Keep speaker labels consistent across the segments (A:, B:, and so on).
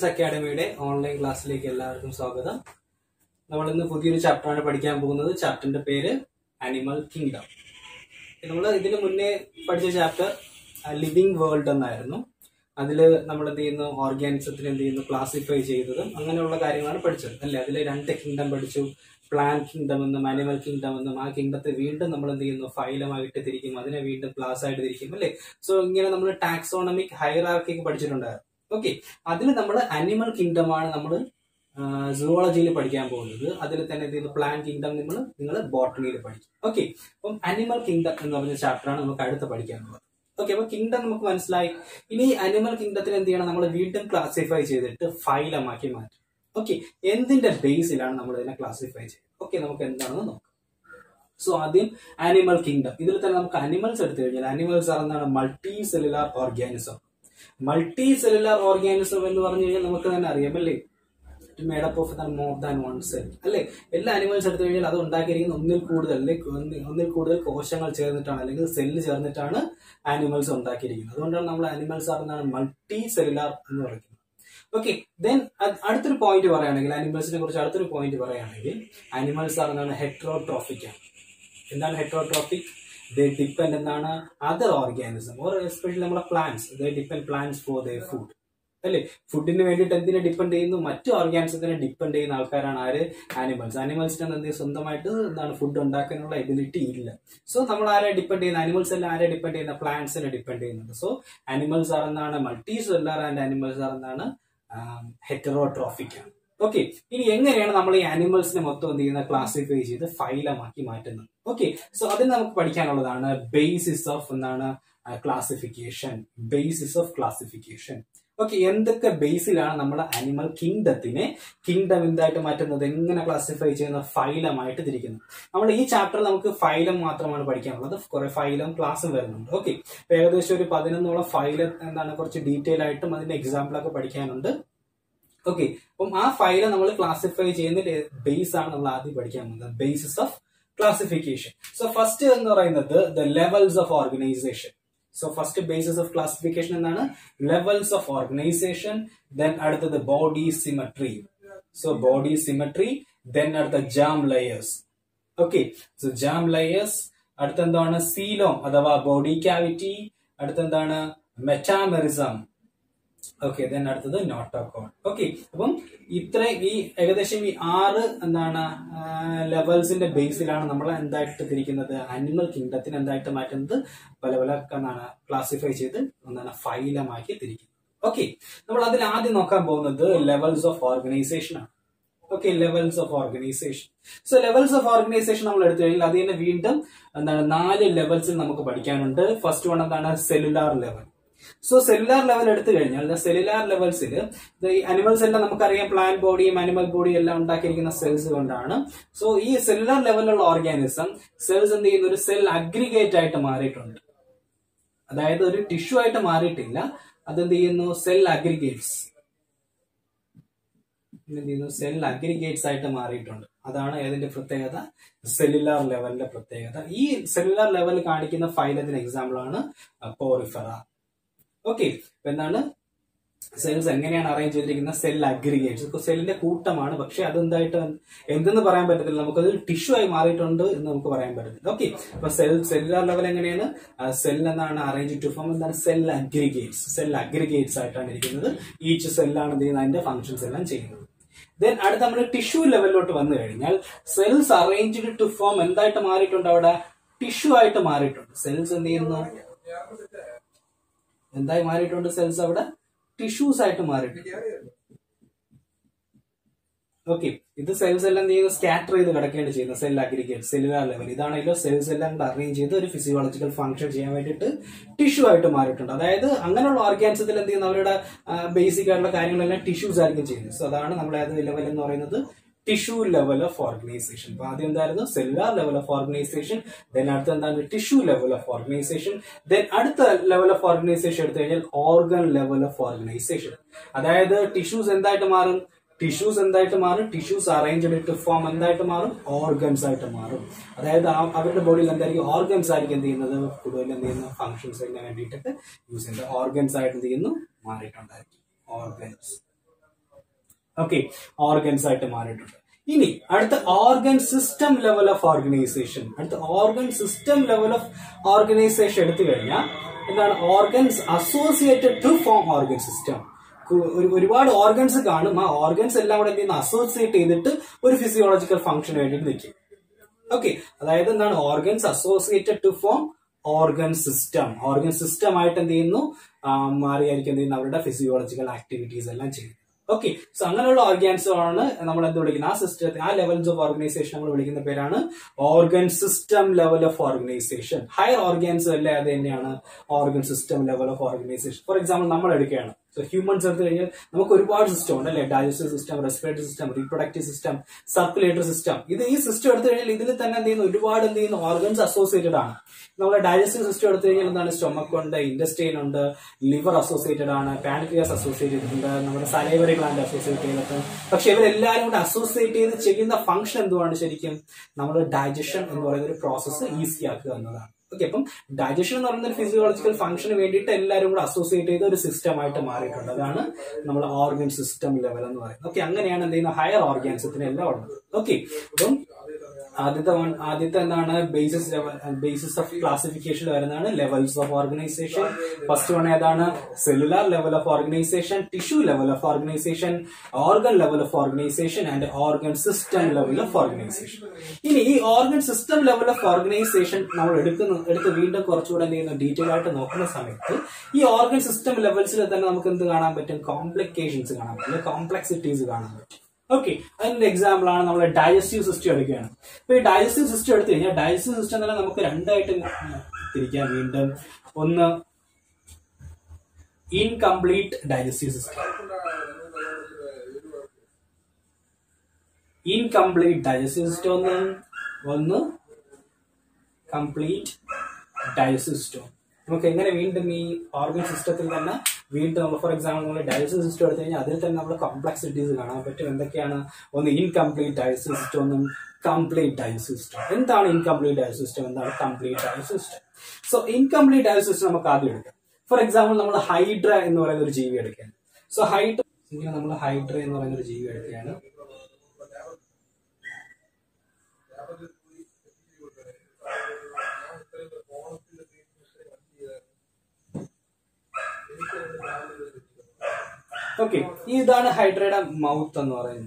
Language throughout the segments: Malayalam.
A: സയൻസ് അക്കാഡമിയുടെ ഓൺലൈൻ ക്ലാസ്സിലേക്ക് എല്ലാവർക്കും സ്വാഗതം നമ്മൾ ഇന്ന് പുതിയൊരു ചാപ്റ്ററാണ് പഠിക്കാൻ പോകുന്നത് ചാപ്റ്ററിന്റെ പേര് അനിമൽ കിങ്ഡം നമ്മൾ ഇതിന് മുന്നേ പഠിച്ച ചാപ്റ്റർ ലിവിങ് വേൾഡ് എന്നായിരുന്നു അതിൽ നമ്മൾ എന്ത് ചെയ്യുന്നു ഓർഗാനിസത്തിന് എന്ത് ചെയ്യുന്നു ക്ലാസിഫൈ ചെയ്തതും അങ്ങനെയുള്ള കാര്യങ്ങളാണ് പഠിച്ചത് അല്ലേ അതിൽ രണ്ട് കിങ്ഡം പഠിച്ചു പ്ലാൻ കിങ്ഡം എന്നും അനിമൽ കിങ്ഡം എന്നും ആ കിങ്ഡത്തെ വീണ്ടും നമ്മൾ എന്ത് ചെയ്യുന്നു ഫൈലമായിട്ട് തിരിക്കും അതിനെ വീണ്ടും ക്ലാസ് ആയിട്ട് തിരിക്കും അല്ലേ സോ ഇങ്ങനെ നമ്മൾ ടാക്സോണമിക് ഹൈറാർക്കി പഠിച്ചിട്ടുണ്ടായിരുന്നു ഓക്കെ അതിൽ നമ്മൾ അനിമൽ കിങ്ഡം ആണ് നമ്മൾ സുവോളജിയിൽ പഠിക്കാൻ പോകുന്നത് അതിൽ തന്നെ എന്ത് ചെയ്യുന്നു പ്ലാൻ കിങ്ഡം നിങ്ങൾ നിങ്ങൾ ബോട്ടണിയിൽ പഠിക്കും ഓക്കെ അപ്പം അനിമൽ കിങ്ഡം എന്ന് പറഞ്ഞ ചാപ്റ്ററാണ് നമുക്ക് അടുത്ത് പഠിക്കാനുള്ളത് ഓക്കെ അപ്പൊ കിങ്ഡം നമുക്ക് മനസ്സിലായി ഇനി അനിമൽ കിങ്ഡത്തിൽ എന്ത് ചെയ്യണം നമ്മൾ വീണ്ടും ക്ലാസിഫൈ ചെയ്തിട്ട് ഫൈലമാക്കി മാറ്റും ഓക്കെ എന്തിന്റെ ബേസിലാണ് നമ്മൾ ഇതിനെ ക്ലാസിഫൈ ചെയ്യുന്നത് ഓക്കെ നമുക്ക് എന്താണെന്ന് നോക്കാം സോ ആദ്യം ആനിമൽ കിങ്ഡം ഇതിൽ തന്നെ നമുക്ക് അനിമൽസ് എടുത്തു കഴിഞ്ഞാൽ അനിമൽസ് എന്താണ് multi cellular organism multi cellular organism എന്ന് പറഞ്ഞു കഴിഞ്ഞാൽ നമുക്ക് തന്നെ അറിയാം അല്ലേ made up of more than one cell അല്ലെ എല്ലാ അനിമൽസ് എടുത്തു കഴിഞ്ഞാൽ അത് ഉണ്ടാക്കിയിരിക്കുന്ന ഒന്നിൽ കൂടുതൽ അല്ലെങ്കിൽ ഒന്നിൽ കൂടുതൽ കോശങ്ങൾ ചേർന്നിട്ടാണ് അല്ലെങ്കിൽ സെല്ല് ചേർന്നിട്ടാണ് ആനിമൽസ് ഉണ്ടാക്കിയിരിക്കുന്നത് അതുകൊണ്ടാണ് നമ്മൾ ആനിമൽസ് എന്താണ് മൾട്ടി സെല്ലുലാർ എന്ന് പറയുന്നത് ഓക്കെ ദെൻ അടുത്തൊരു പോയിന്റ് പറയുകയാണെങ്കിൽ അനിമൽസിനെ കുറിച്ച് അടുത്തൊരു പോയിന്റ് പറയുകയാണെങ്കിൽ അനിമൽസ് ആർ എന്താണ് ഹെട്രോട്രോഫിക് ആണ് എന്താണ് ഹെട്രോട്രോഫിക് ദേ ഡിപ്പെൻഡ് എന്താണ് അതർ ഓർഗാനിസം ഓർ എസ്പെഷ്യലി നമ്മുടെ plants they depend plants for the food അല്ലേ ഫുഡിന് വേണ്ടിയിട്ട് എന്തിനെ ഡിപ്പെൻഡ് ചെയ്യുന്നു മറ്റു ഓർഗാനിസത്തിനെ ഡിപ്പെൻഡ് ചെയ്യുന്ന ആൾക്കാരാണ് ആര് ആനിമൽസ് ആനിമൽസിന് എന്ത് സ്വന്തമായിട്ട് എന്താണ് ഫുഡ് ഉണ്ടാക്കാനുള്ള എബിലിറ്റി ഇല്ല സോ നമ്മൾ ആരെ ഡിപ്പെൻഡ് ചെയ്യുന്ന ആനിമൽസ് എല്ലാം ആരെ ഡിപ്പെൻഡ് ചെയ്യുന്ന പ്ലാന്റ്സിനെ ഡിപ്പെൻഡ് ചെയ്യുന്നുണ്ട് സോ ആനിമൽസ് ആർ എന്താണ് multicellular and animals are എന്താണ് ഹെറ്ററോട്രോഫിക് ആണ് ഓക്കെ ഇനി എങ്ങനെയാണ് നമ്മൾ ഈ ആനിമൽസിനെ മൊത്തം എന്ത് ചെയ്യുന്നത് ക്ലാസിഫൈ ചെയ്ത് ഫൈലമാക്കി മാറ്റുന്നത് ഓക്കെ സോ അതിന് നമുക്ക് പഠിക്കാനുള്ളതാണ് ബേസിസ് ഓഫ് എന്താണ് classification basis of classification okay എന്തൊക്കെ ബേസിലാണ് നമ്മൾ അനിമൽ കിങ്ഡത്തിനെ കിങ്ഡം എന്തായിട്ട് മാറ്റുന്നത് എങ്ങനെ ക്ലാസിഫൈ ചെയ്യുന്ന ഫൈലമായിട്ട് തിരിക്കുന്നത് നമ്മൾ ഈ ചാപ്റ്ററിൽ നമുക്ക് ഫൈലം മാത്രമാണ് പഠിക്കാനുള്ളത് കുറെ ഫൈലം ക്ലാസ്സും വരുന്നുണ്ട് ഓക്കെ ഏകദേശം ഒരു പതിനൊന്നോളം ഫൈലം എന്താണ് കുറച്ച് ഡീറ്റെയിൽ ആയിട്ടും അതിന്റെ എക്സാമ്പിൾ ഒക്കെ പഠിക്കാനുണ്ട് ഓക്കെ അപ്പം ആ ഫയൽ നമ്മൾ ക്ലാസിഫൈ ചെയ്യുന്ന ബേസ് ആണ് നമ്മൾ ആദ്യം പഠിക്കാൻ പോകുന്നത് basis of classification so first എന്ന് പറയുന്നത് the levels of organisation so first basis of classification എന്താണ് ലെവൽസ് ഓഫ് ഓർഗനൈസേഷൻ ദെൻ അടുത്തത് body symmetry so body symmetry then അടുത്ത germ layers okay so germ layers അടുത്തെന്താണ് സീലോം അഥവാ ബോഡി ക്യാവിറ്റി അടുത്തെന്താണ് മെറ്റാമെറിസം ഓക്കെ ദെൻ അടുത്തത് നോട്ടോകോൺ ഓക്കെ അപ്പം ഇത്ര ഈ ഏകദേശം ഈ ആറ് എന്താണ് ലെവൽസിന്റെ ബേസിലാണ് നമ്മൾ എന്തായിട്ട് തിരിക്കുന്നത് അനിമൽ കിങ്ഡത്തിന് എന്തായിട്ട് മാറ്റുന്നത് പല പല എന്താണ് ക്ലാസിഫൈ ചെയ്ത് എന്താണ് ഫൈലമാക്കി തിരിക്കുന്നത് ഓക്കെ നമ്മൾ അതിൽ ആദ്യം നോക്കാൻ പോകുന്നത് ലെവൽസ് ഓഫ് ഓർഗനൈസേഷൻ ആണ് okay levels of organisation so levels of organisation നമ്മൾ എടുത്തു കഴിഞ്ഞാൽ അത് തന്നെ വീണ്ടും എന്താണ് നാല് ലെവൽസിൽ നമുക്ക് പഠിക്കാനുണ്ട് ഫസ്റ്റ് വൺ എന്താണ് cellular level so cellular level എടുത്തു കഴിഞ്ഞാൽ സെല്ലുലാർ ലെവൽസിൽ ഈ അനിമൽസ് എല്ലാം നമുക്കറിയാം പ്ലാന്റ് ബോഡിയും അനിമൽ ബോഡിയും എല്ലാം ഉണ്ടാക്കിയിരിക്കുന്ന സെൽസ് കൊണ്ടാണ് സോ ഈ സെല്ലുലാർ ലെവലിലുള്ള ഓർഗാനിസം സെൽസ് എന്ത് ചെയ്യുന്ന ഒരു സെൽ അഗ്രിഗേറ്റ് ആയിട്ട് മാറിയിട്ടുണ്ട് അതായത് ഒരു ടിഷ്യൂ ആയിട്ട് മാറിയിട്ടില്ല അതെന്ത് ചെയ്യുന്നു സെൽ അഗ്രിഗേറ്റ്സ് എന്ത് ചെയ്യുന്നു സെൽ അഗ്രിഗേറ്റ്സ് ആയിട്ട് മാറിയിട്ടുണ്ട് അതാണ് ഏതിന്റെ പ്രത്യേകത സെല്ലുലാർ ലെവലിന്റെ പ്രത്യേകത ഈ സെല്ലുലാർ ലെവൽ കാണിക്കുന്ന ഫൈലത്തിന് എക്സാമ്പിൾ ആണ് പോറിഫെറ ഓക്കെ എന്താണ് സെൽസ് എങ്ങനെയാണ് അറേഞ്ച് ചെയ്തിരിക്കുന്നത് സെൽ അഗ്രിഗേറ്റ്സ് സെല്ലിന്റെ കൂട്ടമാണ് പക്ഷെ അതെന്തായിട്ട് എന്തെന്ന് പറയാൻ പറ്റത്തില്ല നമുക്കത് ടിഷ്യൂ ആയി മാറിയിട്ടുണ്ട് എന്ന് നമുക്ക് പറയാൻ പറ്റത്തില്ല ഓക്കെ അപ്പൊ സെൽ സെല്ലുലാർ ലെവൽ എങ്ങനെയാണ് സെൽ എന്നാണ് അറേഞ്ച് ടു ഫോം എന്താണ് സെൽ അഗ്രിഗേറ്റ്സ് സെൽ അഗ്രിഗേറ്റ്സ് ആയിട്ടാണ് ഇരിക്കുന്നത് ഈച്ച് സെല്ലാണ് എന്ത് ചെയ്യുന്നത് അതിന്റെ ഫംഗ്ഷൻസ് എല്ലാം ചെയ്യുന്നത് ദെൻ അടുത്ത നമ്മൾ ടിഷ്യൂ ലെവലിലോട്ട് വന്നു കഴിഞ്ഞാൽ സെൽസ് അറേഞ്ച്ഡ് ടു ഫോം എന്തായിട്ട് മാറിയിട്ടുണ്ട് അവിടെ ടിഷ്യൂ ആയിട്ട് മാറിയിട്ടുണ്ട് സെൽസ് എന്ത് ചെയ്യുന്നു എന്തായി മാറിയിട്ടുണ്ട് സെൽസ് അവിടെ ടിഷ്യൂസ് ആയിട്ട് മാറിയിട്ടുണ്ട് ഓക്കെ ഇത് സെൽസ് എല്ലാം ചെയ്യുന്ന സ്കാറ്റർ ചെയ്ത് കിടക്കുകയാണ് ചെയ്യുന്നത് സെൽ അഗ്രിഗേറ്റ് സെല്ലുലാർ ലെവൽ ഇതാണെങ്കിലും സെൽസ് എല്ലാം കൂടെ അറേഞ്ച് ചെയ്ത് ഒരു ഫിസിയോളജിക്കൽ ഫംഗ്ഷൻ ചെയ്യാൻ വേണ്ടിയിട്ട് ടിഷ്യൂ ആയിട്ട് മാറിയിട്ടുണ്ട് അതായത് അങ്ങനെയുള്ള ഓർഗാൻസത്തിൽ എന്ത് ചെയ്യുന്ന അവരുടെ ബേസിക് ആയിട്ടുള്ള കാര്യങ്ങളെല്ലാം ടിഷ്യൂസ് ആയിരിക്കും ചെയ്യുന്നത് സോ അതാണ് നമ്മുടെ അത് ലെവൽ എന്ന് പറയുന്നത് ടിഷ്യൂ ലെവൽ ഓഫ് ഓർഗനൈസേഷൻ അപ്പൊ ആദ്യം എന്തായിരുന്നു cellular level of organisation then അടുത്ത എന്താണ് tissue level of organisation then അടുത്ത ലെവൽ ഓഫ് ഓർഗനൈസേഷൻ എടുത്തു കഴിഞ്ഞാൽ ഓർഗൻ ലെവൽ ഓഫ് ഓർഗനൈസേഷൻ അതായത് ടിഷ്യൂസ് എന്തായിട്ട് മാറും ടിഷ്യൂസ് എന്തായിട്ട് മാറും ടിഷ്യൂസ് അറേഞ്ച്ഡ് ടു ഫോം എന്തായിട്ട് മാറും ഓർഗൻസ് ആയിട്ട് മാറും അതായത് ആ- അവരുടെ ബോഡിയിൽ എന്തായിരിക്കും ഓർഗൻസ് ആയിരിക്കും എന്ത് ചെയ്യുന്നത് കൂടുതൽ എന്ത് ചെയ്യുന്ന ഫംഗ്ഷൻസിന് വേണ്ടിയിട്ടൊക്കെ യൂസ് ചെയ്യുന്നത് ഓർഗൻസ് ആയിട്ട് എന്ത് ചെയ്യുന്നു മാറിയിട്ടുണ്ടായിരിക്കും ഓർഗൻസ് ഓക്കെ ഓർഗൻസ് ആയിട്ട് മാറിയിട്ടുണ്ട് ഇനി അടുത്ത organ system level of organisation അടുത്ത organ system level of organisation എടുത്തു കഴിഞ്ഞാൽ എന്താണ് organs associated to form organ system ഒരുപാട് ഓർഗൻസ് കാണും ആ ഓർഗൻസ് എല്ലാം കൂടെ എന്ത് ചെയ്യുന്ന അസോസിയേറ്റ് ചെയ്തിട്ട് ഒരു ഫിസിയോളജിക്കൽ ഫംഗ്ഷന് വേണ്ടിയിട്ട് നിൽക്കും ഓക്കെ അതായത് എന്താണ് organs associated to form organ system organ system ആയിട്ട് എന്ത് ചെയ്യുന്നു ആ, മാറിയായിരിക്കും എന്ത് ചെയ്യുന്നു അവരുടെ ഫിസിയോളജിക്കൽ ആക്ടിവിറ്റീസ് എല്ലാം ചെയ്യുന്നത് ഓക്കെ സോ അങ്ങനെയുള്ള ഓർഗാൻസുമാണ് നമ്മൾ എന്ത് വിളിക്കുന്നത് ആ സിസ്റ്റത്തെ ആ ലെവൽസ് ഓഫ് ഓർഗനൈസേഷൻ നമ്മൾ വിളിക്കുന്ന പേരാണ് organ system level of organisation higher organs അല്ലേ അത് തന്നെയാണ് organ system level of organisation for example നമ്മൾ എടുക്കുകയാണ് സോ ഹ്യൂമൻസ് എടുത്തു കഴിഞ്ഞാൽ നമുക്ക് ഒരുപാട് സിസ്റ്റം ഉണ്ട് അല്ലെ digestive system respiratory system reproductive system circulatory system ഇത് ഈ സിസ്റ്റം എടുത്തു കഴിഞ്ഞാൽ ഇതിൽ തന്നെ എന്ത് ചെയ്യുന്നു ഒരുപാട് എന്ത് ചെയ്യുന്നു ഓർഗൻസ് അസോസിയേറ്റഡ് ആണ് നമ്മുടെ ഡൈജസ്റ്റീവ് സിസ്റ്റം എടുത്തു കഴിഞ്ഞാൽ എന്താണ് സ്റ്റൊമക്ക് ഉണ്ട് ഇൻഡസ്ട്രീൻ ഉണ്ട് ലിവർ അസോസിയേറ്റഡ് ആണ് പാൻക്രിയാസ് അസോസിയേറ്റ് ചെയ്തിട്ടുണ്ട് നമ്മുടെ സലൈവറി ഗ്ലാൻഡ് അസോസിയേറ്റ് ചെയ്തിട്ടുണ്ട് പക്ഷെ ഇവരെല്ലാവരും കൂടെ അസോസിയേറ്റ് ചെയ്ത് ചെയ്യുന്ന ഫംഗ്ഷൻ എന്തുവാണ് ശരിക്കും നമ്മൾ ഡൈജഷൻ എന്ന് പറയുന്ന ഒരു പ്രോസസ്സ് ഈസി ആക്കുക എന്നതാണ് ഓക്കെ അപ്പം ഡൈജഷൻ എന്ന് പറയുന്ന ഒരു ഫിസിയോളജിക്കൽ ഫംഗ്ഷന് വേണ്ടിയിട്ട് എല്ലാവരും കൂടെ അസോസിയേറ്റ് ചെയ്ത ഒരു സിസ്റ്റം ആയിട്ട് മാറിയിട്ടുണ്ട് അതാണ് നമ്മൾ ഓർഗൻ സിസ്റ്റം ലെവൽ എന്ന് പറയുന്നത് ഓക്കെ അങ്ങനെയാണ് എന്ത് ചെയ്യുന്നത് ഹയർ ഓർഗാൻസത്തിന് എല്ലാം ഉള്ളത് ഓക്കെ അപ്പം ആദ്യത്തെ one- ആദ്യത്തെ എന്താണ് ബേസിസ് ബേസിസ് ഓഫ് ക്ലാസിഫിക്കേഷൻ വരുന്നതാണ് levels of organisation first one ഏതാണ് cellular level of organisation tissue level of organisation organ level of organisation and organ system level of organisation ഇനി ഈ organ system level of organisation നമ്മൾ എടുക്കുന്ന എടുത്ത് വീണ്ടും കുറച്ചുകൂടെ എന്ത് ചെയ്യുന്നു ഡീറ്റെയിൽ ആയിട്ട് നോക്കുന്ന സമയത്ത് ഈ ഓർഗൻ സിസ്റ്റം ലെവൽസിൽ തന്നെ നമുക്ക് എന്ത് കാണാൻ പറ്റും കോംപ്ലിക്കേഷൻസ് കാണാൻ പറ്റും കോംപ്ലക്സിറ്റീസ് കാണാൻ പറ്റും ഓക്കെ അതിന്റെ എക്സാമ്പിൾ ആണ് നമ്മൾ ഡൈജസ്റ്റീവ് സിസ്റ്റം എടുക്കുകയാണ് ഇപ്പൊ ഈ ഡൈജസ്റ്റീവ് സിസ്റ്റം എടുത്തു കഴിഞ്ഞാൽ ഡൈജസ്റ്റീവ് സിസ്റ്റം തന്നെ നമുക്ക് രണ്ടായിട്ട് തിരിക്കാം വീണ്ടും ഒന്ന് incomplete digestive system incomplete digestive system ഒന്ന് ഒന്ന് കംപ്ലീറ്റ് ഡൈജസ്റ്റീവ് സിസ്റ്റം നമുക്ക് എങ്ങനെ വീണ്ടും ഈ ഓർഗൻ സിസ്റ്റത്തിൽ തന്നെ വീണ്ടും നമ്മൾ ഫോർ എക്സാമ്പിൾ നമ്മൾ ഡൈജസ്റ്റീവ് സിസ്റ്റം എടുത്തു കഴിഞ്ഞാൽ അതിൽ തന്നെ നമ്മൾ കോംപ്ലക്സിറ്റീസ് കാണാൻ പറ്റും എന്തൊക്കെയാണ് ഒന്ന് ഇൻകംപ്ലീറ്റ് ഡൈജസ്റ്റീവ് സിസ്റ്റം ഒന്നും കംപ്ലീറ്റ് ഡൈജസ്റ്റീവ് സിസ്റ്റം എന്താണ് ഇൻകംപ്ലീറ്റ് ഡൈജസ്റ്റീവ് സിസ്റ്റം എന്താണ് complete digestive system so incomplete digestive system നമുക്ക് ആദ്യം എടുക്കാം ഫോർ എക്സാമ്പിൾ നമ്മൾ ഹൈഡ്ര എന്ന് പറയുന്ന ഒരു ജീവി എടുക്കുകയാണ് സോ ഹൈഡ്ര ഇങ്ങനെ നമ്മൾ ഹൈഡ്ര എന്ന് പറയുന്ന ഒരു ജീവി എടുക്കുകയാണ് ഓക്കെ ഇതാണ് ഹൈഡ്രയുടെ മൗത്ത് എന്ന് പറയുന്നത്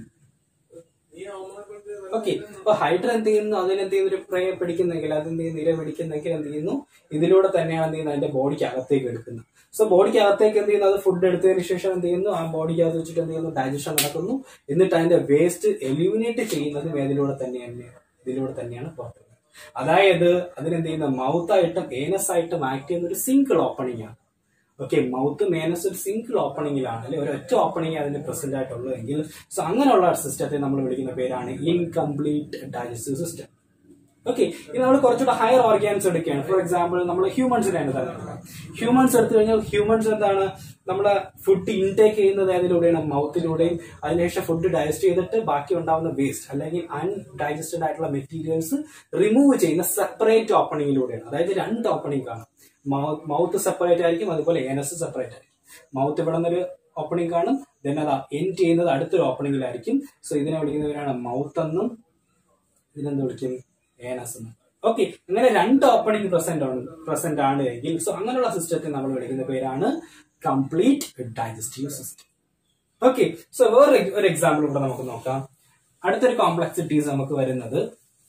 A: ഓക്കെ അപ്പൊ ഹൈഡ്ര എന്ത് ചെയ്യുന്നു അതിനെന്ത് ചെയ്യുന്നു ഒരു പ്രേ പിടിക്കുന്നെങ്കിൽ അതെന്ത് ചെയ്യുന്നു ഇര പിടിക്കുന്നെങ്കിൽ എന്ത് ചെയ്യുന്നു ഇതിലൂടെ തന്നെയാണ് എന്ത് ചെയ്യുന്നത് അതിന്റെ ബോഡിക്ക് അകത്തേക്ക് എടുക്കുന്നത് സോ ബോഡിക്ക് അകത്തേക്ക് എന്ത് ചെയ്യുന്നു അത് ഫുഡ് എടുത്തതിന് ശേഷം എന്ത് ചെയ്യുന്നു ആ ബോഡിക്ക് അകത്ത് വെച്ചിട്ട് എന്ത് ചെയ്യുന്നു ഡൈജഷൻ നടക്കുന്നു എന്നിട്ട് അതിന്റെ വേസ്റ്റ് എലിമിനേറ്റ് ചെയ്യുന്നതും ഏതിലൂടെ തന്നെയാണ് ഇതിലൂടെ തന്നെയാണ് പുറത്തുള്ളത് അതായത് അതിനെന്ത് ചെയ്യുന്ന മൗത്ത് ആയിട്ടും ഏനസ് ആയിട്ടും ആക്ട് ചെയ്യുന്ന ഒരു സിംഗിൾ ഓപ്പണിംഗ് ആണ് ഓക്കെ മൗത്ത് മേനസ് ഒരു സിംഗിൾ ഓപ്പണിംഗിലാണ് അല്ലെ ഒരു ഒറ്റ ഓപ്പണിംഗ് അതിന് പ്രസന്റ് ആയിട്ടുള്ളതെങ്കിൽ സോ അങ്ങനെയുള്ള സിസ്റ്റത്തെ നമ്മൾ വിളിക്കുന്ന പേരാണ് ഇൻകംപ്ലീറ്റ് ഡൈജസ്റ്റീവ് സിസ്റ്റം ഓക്കെ ഇനി നമ്മൾ കുറച്ചുകൂടെ ഹയർ ഓർഗാൻസ് എടുക്കുകയാണ് ഫോർ എക്സാമ്പിൾ നമ്മൾ ഹ്യൂമൻസിനെ തന്നെ ഹ്യൂമൻസ് എടുത്തു കഴിഞ്ഞാൽ ഹ്യൂമൻസ് എന്താണ് നമ്മളെ ഫുഡ് ഇൻടേക്ക് ചെയ്യുന്നത് ഏതിലൂടെയാണ് മൗത്തിലൂടെയും അതിനുശേഷം ഫുഡ് ഡൈജസ്റ്റ് ചെയ്തിട്ട് ബാക്കി ഉണ്ടാവുന്ന വേസ്റ്റ് അല്ലെങ്കിൽ അൺഡൈജസ്റ്റഡ് ആയിട്ടുള്ള മെറ്റീരിയൽസ് റിമൂവ് ചെയ്യുന്ന സെപ്പറേറ്റ് ഓപ്പണിങ്ങിലൂടെയാണ് അതായത് രണ്ട് ഓപ്പണിംഗ് കാണും മൗത്ത് സെപ്പറേറ്റ് ആയിരിക്കും അതുപോലെ ഏനസ് സെപ്പറേറ്റ് ആയിരിക്കും മൗത്ത് ഇവിടെ നിന്നൊരു ഓപ്പണിംഗ് കാണും ദെൻ അത് എൻഡ് ചെയ്യുന്നത് അടുത്തൊരു ഓപ്പണിംഗിലായിരിക്കും സോ ഇതിനെ വിളിക്കുന്നവരാണ് മൗത്ത് എന്നും ഇതിനെന്ത് വിളിക്കും ഏനസ് എന്നും ഓക്കെ ഇങ്ങനെ രണ്ട് ഓപ്പണിംഗ് പ്രസന്റ് ആണ് പ്രസന്റ് ആണ് എങ്കിൽ സോ അങ്ങനെയുള്ള സിസ്റ്റത്തെ നമ്മൾ വിളിക്കുന്ന പേരാണ് complete digestive system okay so വേറെ ഒരു എക്സാമ്പിൾ ഇവിടെ നമുക്ക് നോക്കാം അടുത്തൊരു കോംപ്ലക്സിറ്റീസ് നമുക്ക് വരുന്നത്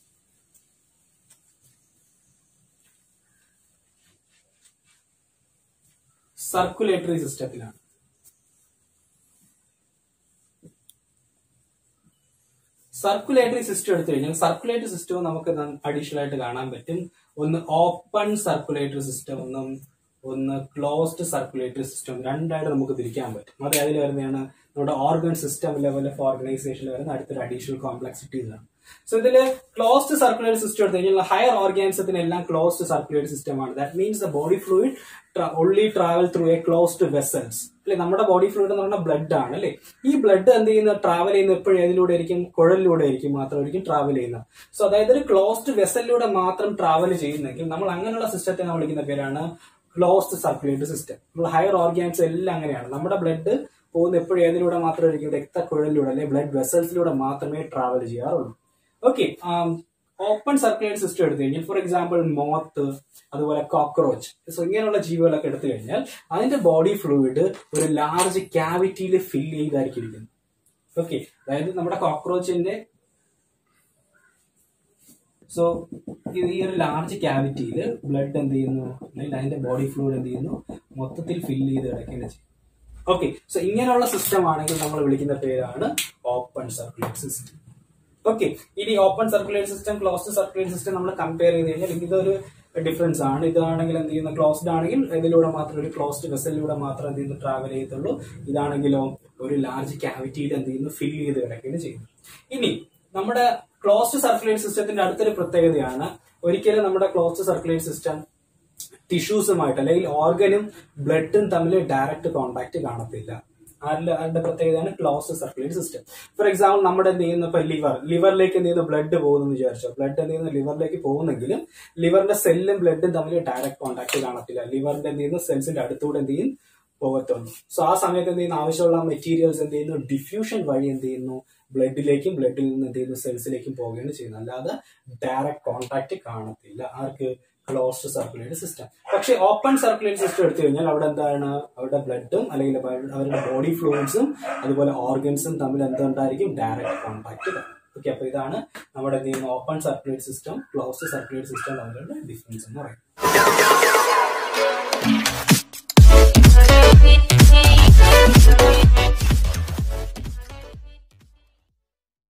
A: സർക്കുലേറ്ററി സിസ്റ്റത്തിലാണ് സർക്കുലേറ്ററി സിസ്റ്റം എടുത്തു കഴിഞ്ഞാൽ സർക്കുലേറ്ററി സിസ്റ്റവും നമുക്ക് അഡീഷണൽ ആയിട്ട് കാണാൻ പറ്റും ഒന്ന് ഓപ്പൺ സർക്കുലേറ്ററി സിസ്റ്റം ഒന്നും ഒന്ന് ക്ലോസ്ഡ് സർക്കുലേറ്ററി സിസ്റ്റം രണ്ടായിട്ട് നമുക്ക് തിരിക്കാൻ പറ്റും അത് അതിൽ വരുന്നതാണ് നമ്മുടെ ഓർഗൻ സിസ്റ്റം ലെവൽ ഓഫ് ഓർഗനൈസേഷനിൽ വരുന്ന അടുത്തൊരു അഡീഷണൽ കോംപ്ലക്സിറ്റീസ് ആണ് സോ ഇതില് ക്ലോസ്ഡ് സർക്കുലേറ്ററി സിസ്റ്റം എടുത്തു കഴിഞ്ഞാൽ ഹയർ ഓർഗാനിസത്തിന് എല്ലാം ക്ലോസ്ഡ് സർക്കുലേറ്ററി സിസ്റ്റം ആണ് that means the body fluid only travel through a closed vessels അല്ലെ നമ്മുടെ ബോഡി ഫ്ലൂയിഡ് എന്ന് പറഞ്ഞാൽ ബ്ലഡ് ആണ് അല്ലെ ഈ ബ്ലഡ് എന്ത് ചെയ്യുന്ന ട്രാവൽ ചെയ്യുന്ന എപ്പോഴും ഏതിലൂടെ ആയിരിക്കും കുഴലിലൂടെ ആയിരിക്കും മാത്രമായിരിക്കും ട്രാവൽ ചെയ്യുന്നത് സോ അതായത് ഒരു ക്ലോസ്ഡ് വെസലിലൂടെ മാത്രം ട്രാവൽ ചെയ്യുന്നെങ്കിൽ നമ്മൾ അങ്ങനെയുള്ള സിസ്റ്റത്തെ നമ്മൾ വിളിക്കുന്ന പേരാണ് ക്ലോസ്ഡ് സർക്കുലേറ്ററി സിസ്റ്റം നമ്മൾ ഹയർ ഓർഗാൻസ് എല്ലാം അങ്ങനെയാണ് നമ്മുടെ ബ്ലഡ് പോകുന്ന എപ്പോഴും ഏതിലൂടെ മാത്രമായിരിക്കും രക്തക്കുഴലിലൂടെ അല്ലെങ്കിൽ ബ്ലഡ് വെസൽസിലൂടെ മാത്രമേ ട്രാവൽ ചെയ്യാറുള്ളൂ ഓക്കെ ഓപ്പൺ സർക്കുലേറ്റ് സിസ്റ്റം എടുത്തു കഴിഞ്ഞാൽ ഫോർ എക്സാമ്പിൾ മോത്ത് അതുപോലെ കോക്രോച്ച് സോ ഇങ്ങനെയുള്ള ജീവികളൊക്കെ എടുത്തു കഴിഞ്ഞാൽ അതിന്റെ ബോഡി ഫ്ലൂയിഡ് ഒരു ലാർജ് ക്യാവിറ്റിയിൽ ഫിൽ ചെയ്തായിരിക്കും ഇരിക്കുന്നത് ഓക്കെ അതായത് നമ്മുടെ കോക്രോച്ചിന്റെ സോ ഈ ഒരു ലാർജ് ക്യാവിറ്റിയിൽ ബ്ലഡ് എന്ത് ചെയ്യുന്നു അല്ലെങ്കിൽ അതിന്റെ ബോഡി ഫ്ലൂയിഡ് എന്ത് ചെയ്യുന്നു മൊത്തത്തിൽ ഫില്ല് ചെയ്ത് കിടക്കുകയാണ് ചെയ്യും ഓക്കെ സോ ഇങ്ങനെയുള്ള സിസ്റ്റം ആണെങ്കിൽ നമ്മൾ വിളിക്കുന്ന പേരാണ് ഓപ്പൺ സർക്കുലേറ്റ് സിസ്റ്റം ഓക്കെ ഇനി open circulate system closed circulate system നമ്മൾ കമ്പയർ ചെയ്ത് കഴിഞ്ഞാൽ ഇതൊരു ഡിഫറൻസ് ആണ് ഇതാണെങ്കിൽ എന്ത് ചെയ്യുന്ന ക്ലോസ്ഡ് ആണെങ്കിൽ ഇതിലൂടെ മാത്രം ഒരു ക്ലോസ്ഡ് വെസലിലൂടെ മാത്രം എന്ത് ചെയ്യുന്നു ട്രാവൽ ചെയ്യത്തുള്ളൂ ഇതാണെങ്കിലോ ഒരു ലാർജ് ക്യാവിറ്റിയിൽ എന്ത് ചെയ്യുന്നു ഫിൽ ചെയ്ത് കിടക്കുകയാണ് ചെയ്യുന്നത് ഇനി നമ്മുടെ ക്ലോസ്ഡ് സർക്കുലേറ്റ് സിസ്റ്റത്തിന്റെ അടുത്തൊരു പ്രത്യേകതയാണ് ഒരിക്കലും നമ്മുടെ ക്ലോസ്ഡ് സർക്കുലേറ്റ് സിസ്റ്റം ടിഷ്യൂസുമായിട്ട് അല്ലെങ്കിൽ ഓർഗനും ബ്ലഡും തമ്മിൽ ഡയറക്റ്റ് കോണ്ടാക്ട് കാണത്തില്ല അതിന്റെ അതിന്റെ പ്രത്യേകതയാണ് closed circulate system for example നമ്മുടെ എന്ത് ചെയ്യുന്ന ഇപ്പൊ ലിവർ ലിവറിലേക്ക് എന്ത് ചെയ്യുന്ന ബ്ലഡ് പോകുന്നു വിചാരിച്ചോ ബ്ലഡ് എന്ത് ചെയ്യുന്ന ലിവറിലേക്ക് പോകുന്നെങ്കിലും ലിവറിന്റെ സെല്ലും ബ്ലഡും തമ്മിൽ ഡയറക്റ്റ് കോണ്ടാക്ട് കാണത്തില്ല ലിവറിന്റെ എന്ത് ചെയ്യുന്നു സെൽസിന്റെ അടുത്തൂടെ എന്ത് ചെയ്യും പോകത്തുള്ളൂ സോ ആ സമയത്ത് എന്ത് ചെയ്യുന്നു ആവശ്യമുള്ള മെറ്റീരിയൽസ് എന്ത് ചെയ്യുന്നു ഡിഫ്യൂഷൻ വഴി എന്ത് ചെയ്യുന്നു ബ്ലഡിലേക്കും ബ്ലഡിൽ നിന്ന് എന്ത് ചെയ്യുന്നു സെൽസിലേക്കും പോവുകയാണ് ചെയ്യുന്നത് അല്ലാതെ ഡയറക്റ്റ് കോണ്ടാക്ട് കാണത്തില്ല ആർക്ക് ക്ലോസ്ഡ് സർക്കുലേറ്റ് സിസ്റ്റം പക്ഷെ ഓപ്പൺ സർക്കുലേറ്റ് സിസ്റ്റം എടുത്തു കഴിഞ്ഞാൽ അവിടെ എന്താണ് അവരുടെ ബ്ലഡും അല്ലെങ്കിൽ അവരുടെ ബോഡി ഫ്ലൂയിഡ്സും അതുപോലെ ഓർഗൻസും തമ്മിൽ എന്തുണ്ടായിരിക്കും ഡയറക്റ്റ് കോണ്ടാക്ട് ഓക്കെ അപ്പൊ ഇതാണ് നമ്മുടെ എന്ത് ചെയ്യുന്ന open circulate system closed circulate system തമ്മിലുള്ള ഡിഫറൻസ് എന്ന് പറയുന്നത്
B: Thank you.